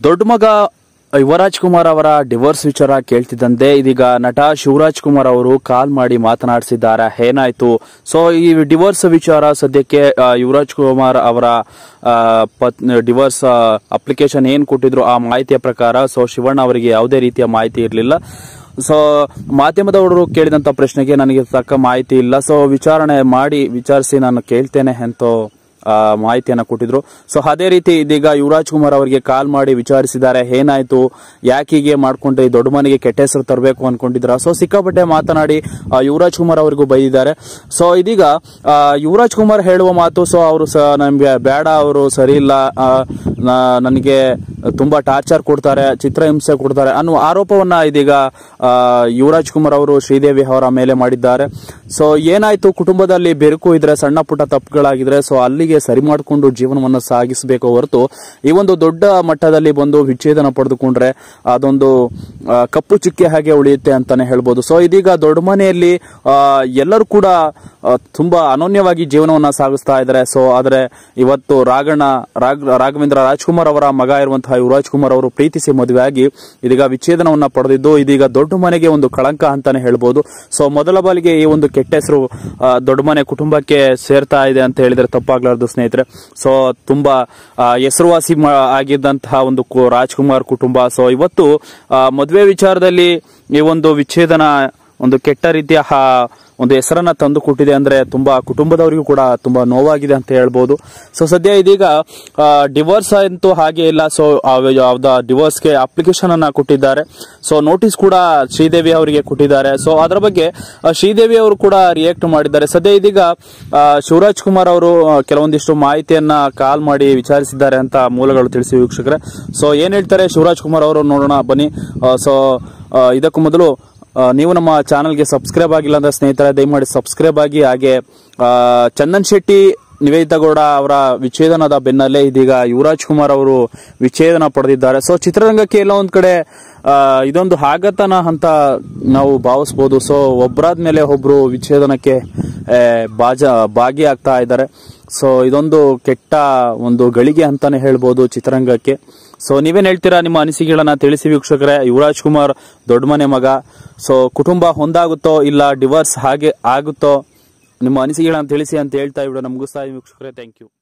ದೊಡ್ಡ ಮಗ ಯುವರಾಜ್ ಕುಮಾರ್ ಅವರ ಡಿವೋರ್ಸ್ ವಿಚಾರ ಕೇಳ್ತಿದ್ದಂತೆ ಇದೀಗ ನಟ ಶಿವರಾಜ್ ಕುಮಾರ್ ಅವರು ಕಾಲ್ ಮಾಡಿ ಮಾತನಾಡಿಸಿದ್ದಾರೆ ಏನಾಯ್ತು ಸೊ ಈ ಡಿವೋರ್ಸ್ ವಿಚಾರ ಸದ್ಯಕ್ಕೆ ಆ, ಯುವರಾಜ್ ಕುಮಾರ್ ಅವರ ಆ, ಪತ್ ಡಿವೋರ್ಸ್ ಅಪ್ಲಿಕೇಶನ್ ಏನ್ ಕೊಟ್ಟಿದ್ರು ಆ ಮಾಹಿತಿಯ ಪ್ರಕಾರ ಸೊ ಶಿವಣ್ಣ ಅವರಿಗೆ ಯಾವುದೇ ರೀತಿಯ ಮಾಹಿತಿ ಇರಲಿಲ್ಲ ಸೊ ಮಾಧ್ಯಮದವರು ಕೇಳಿದಂತ ಪ್ರಶ್ನೆಗೆ ನನಗೆ ತಕ್ಕ ಮಾಹಿತಿ ಇಲ್ಲ ಸೊ ವಿಚಾರಣೆ ಮಾಡಿ ವಿಚಾರಿಸಿ ನಾನು ಕೇಳ್ತೇನೆ ಅಂತ ಆ, ಮಾಹಿತಿಯನ್ನ ಕೊಟ್ಟಿದ್ರು ಸೊ ಅದೇ ರೀತಿ ಇದೀಗ ಯುವರಾಜ್ ಕುಮಾರ್ ಅವರಿಗೆ ಕಾಲ್ ಮಾಡಿ ವಿಚಾರಿಸಿದ್ದಾರೆ ಏನಾಯ್ತು ಯಾಕೆ ಹೀಗೆ ಮಾಡ್ಕೊಂಡು ಈ ದೊಡ್ಡ ಮನೆಗೆ ಕೆಟ್ಟ ಹೆಸರು ತರಬೇಕು ಅನ್ಕೊಂಡಿದ್ರ ಸೊ ಸಿಕ್ಕಾಪಟ್ಟೆ ಮಾತನಾಡಿ ಆ, ಯುವರಾಜ್ ಕುಮಾರ್ ಅವರಿಗೂ ಬೈದಿದ್ದಾರೆ ಸೊ ಇದೀಗ ಆ, ಯುವರಾಜ್ ಕುಮಾರ್ ಹೇಳುವ ಮಾತು ಸೊ ಅವರು ಸ ನಮ್ಗೆ ಬೇಡ ಅವರು ಸರಿ ಇಲ್ಲ ಆ, ನ- ನನಗೆ ತುಂಬಾ ಟಾರ್ಚರ್ ಕೊಡ್ತಾರೆ ಚಿತ್ರಹಿಂಸೆ ಕೊಡ್ತಾರೆ ಅನ್ನುವ ಆರೋಪವನ್ನ ಇದೀಗ ಆ, ಯುವರಾಜ್ ಕುಮಾರ್ ಅವರು ಶ್ರೀದೇವಿ ಅವರ ಮೇಲೆ ಮಾಡಿದ್ದಾರೆ ಸೊ ಏನಾಯ್ತು ಕುಟುಂಬದಲ್ಲಿ ಬೆರುಕು ಇದ್ರೆ ಸಣ್ಣ ಪುಟ್ಟ ತಪ್ಪುಗಳಾಗಿದ್ರೆ ಸೊ ಅಲ್ಲಿಗೆ ಸರಿ ಮಾಡಿಕೊಂಡು ಜೀವನವನ್ನು ಸಾಗಿಸಬೇಕು ಹೊರತು ಈ ಒಂದು ದೊಡ್ಡ ಮಟ್ಟದಲ್ಲಿ ಬಂದು ವಿಚ್ಛೇದನ ಪಡೆದುಕೊಂಡ್ರೆ ಅದೊಂದು ಆ, ಕಪ್ಪು ಚುಕ್ಕೆ ಹಾಗೆ ಉಳಿಯುತ್ತೆ ಅಂತಾನೆ ಹೇಳ್ಬೋದು ಸೊ ಇದೀಗ ದೊಡ್ಡ ಮನೆಯಲ್ಲಿ ಆ, ಎಲ್ಲರೂ ಕೂಡ ಆ, ತುಂಬಾ ಅನನ್ಯವಾಗಿ ಜೀವನವನ್ನ ಸಾಗಿಸ್ತಾ ಇದ್ದಾರೆ ಸೊ ಆದ್ರೆ ಇವತ್ತು ರಾಗಣ್ಣ ರಾಗ್ ರಾಘವೇಂದ್ರ ರಾಜ್ಕುಮಾರ್ ಅವರ ಮಗ ಇರುವಂತಹ ಯುವರಾಜ್ ಕುಮಾರ್ ಅವರು ಪ್ರೀತಿಸಿ ಮದುವೆಯಾಗಿ ಇದೀಗ ವಿಚ್ಛೇದನವನ್ನ ಪಡೆದಿದ್ದು ಇದೀಗ ದೊಡ್ಡ ಮನೆಗೆ ಒಂದು ಕಳಂಕ ಅಂತಾನೆ ಹೇಳ್ಬೋದು ಸೊ ಮೊದಲ ಬಾಲಿಗೆ ಈ ಒಂದು ಕೆಟ್ಟ ಹೆಸರು ಆ, ದೊಡ್ಡ ಮನೆ ಕುಟುಂಬಕ್ಕೆ ಸೇರ್ತಾ ಇದೆ ಅಂತ ಹೇಳಿದ್ರೆ ತಪ್ಪಾಗ್ಲಾರ್ದು ಸ್ನೇಹಿತರೆ ಸೊ ತುಂಬಾ ಆ, ಹೆಸರುವಾಸಿ ಮ- ಆಗಿದ್ದಂತಹ ಒಂದು ಕು- ರಾಜ್ಕುಮಾರ್ ಕುಟುಂಬ ಸೊ ಇವತ್ತು ಆ, ಮದುವೆ ವಿಚಾರದಲ್ಲಿ ಈ ಒಂದು ವಿಚ್ಛೇದನ ಒಂದು ಕೆಟ್ಟ ರೀತಿಯ ಆ, ಒಂದು ಹೆಸರನ್ನ ತಂದು ಕೊಟ್ಟಿದೆ ಅಂದ್ರೆ ತುಂಬಾ ಕುಟುಂಬದವರಿಗೂ ಕೂಡ ತುಂಬಾ ನೋವಾಗಿದೆ ಅಂತ ಹೇಳ್ಬೋದು ಸೊ ಸದ್ಯ ಇದೀಗ ಡಿವೋರ್ಸ್ ಅಂತೂ ಹಾಗೆ ಇಲ್ಲ ಸೊ ಡಿವೋರ್ಸ್ಗೆ ಅಪ್ಲಿಕೇಶನ್ ಅನ್ನ ಕೊಟ್ಟಿದ್ದಾರೆ ಸೊ ನೋಟಿಸ್ ಕೂಡ ಶ್ರೀದೇವಿ ಅವರಿಗೆ ಕೊಟ್ಟಿದ್ದಾರೆ ಸೊ ಅದರ ಬಗ್ಗೆ ಆ, ಶ್ರೀದೇವಿ ಅವರು ಕೂಡ ರಿಯಾಕ್ಟ್ ಮಾಡಿದ್ದಾರೆ ಸದ್ಯ ಇದೀಗ ಆ, ಶಿವರಾಜ್ ಕುಮಾರ್ ಅವರು ಆ, ಕೆಲವೊಂದಿಷ್ಟು ಮಾಹಿತಿಯನ್ನ ಕಾಲ್ ಮಾಡಿ ವಿಚಾರಿಸಿದ್ದಾರೆ ಅಂತ ಮೂಲಗಳು ತಿಳಿಸಿ ವೀಕ್ಷಕರೇ ಸೊ ಏನ್ ಹೇಳ್ತಾರೆ ಶಿವರಾಜ್ ಕುಮಾರ್ ಅವರು ನೋಡೋಣ ಬನ್ನಿ ಸೊ ಇದಕ್ಕೂ ಮೊದಲು ಆ, ನೀವು ನಮ್ಮ ಚಾನಲ್ಗೆ ಸಬ್ಸ್ಕ್ರೈಬ್ ಆಗಿಲ್ಲ ಅಂದ್ರೆ ಸ್ನೇಹಿತರೆ ದಯಮಾಡಿ ಸಬ್ಸ್ಕ್ರೈಬ್ ಆಗಿ ಹಾಗೆ ಆ, ಚಂದನ್ ಶೆಟ್ಟಿ ನಿವೇದಿತಾ ಗೌಡ ಅವರ ವಿಚ್ಛೇದನದ ಬೆನ್ನಲ್ಲೇ ಇದೀಗ ಯುವರಾಜ್ ಕುಮಾರ್ ಅವರು ವಿಚ್ಛೇದನ ಪಡೆದಿದ್ದಾರೆ ಸೊ ಚಿತ್ರರಂಗಕ್ಕೆ ಎಲ್ಲ ಒಂದ್ ಕಡೆ ಆ, ಇದೊಂದು ಆಗತನ ಅಂತ ನಾವು ಭಾವಿಸ್ಬೋದು ಸೊ ಒಬ್ಬರಾದ್ಮೇಲೆ ಒಬ್ರು ವಿಚ್ಛೇದನಕ್ಕೆ ಆ, ಬಾಜ ಭಾಗಿಯಾಗ್ತಾ ಇದ್ದಾರೆ ಸೊ ಇದೊಂದು ಕೆಟ್ಟ ಒಂದು ಗಳಿಗೆ ಅಂತಾನೆ ಹೇಳ್ಬೋದು ಚಿತ್ರರಂಗಕ್ಕೆ ಸೊ ನೀವೇನ್ ಹೇಳ್ತೀರಾ ನಿಮ್ಮ ಅನಿಸಿಕೆಗಳನ್ನ ತಿಳಿಸಿ ವೀಕ್ಷಕರೇ ಯುವರಾಜ್ ಕುಮಾರ್ ದೊಡ್ಡ ಮನೆ ಮಗ ಸೊ ಕುಟುಂಬ ಹೊಂದಾಗುತ್ತೋ ಇಲ್ಲ ಡಿವೋರ್ಸ್ ಹಾಗೆ ಆಗುತ್ತೋ ನಿಮ್ಮ ಅನಿಸಿಕೆಗಳನ್ನ ತಿಳಿಸಿ ಅಂತ ಹೇಳ್ತಾ ವಿಡಿಯೋ ಮುಗಿಸ್ತಾ ಇದೀವಿ ವೀಕ್ಷಕರೇ ಥ್ಯಾಂಕ್ ಯು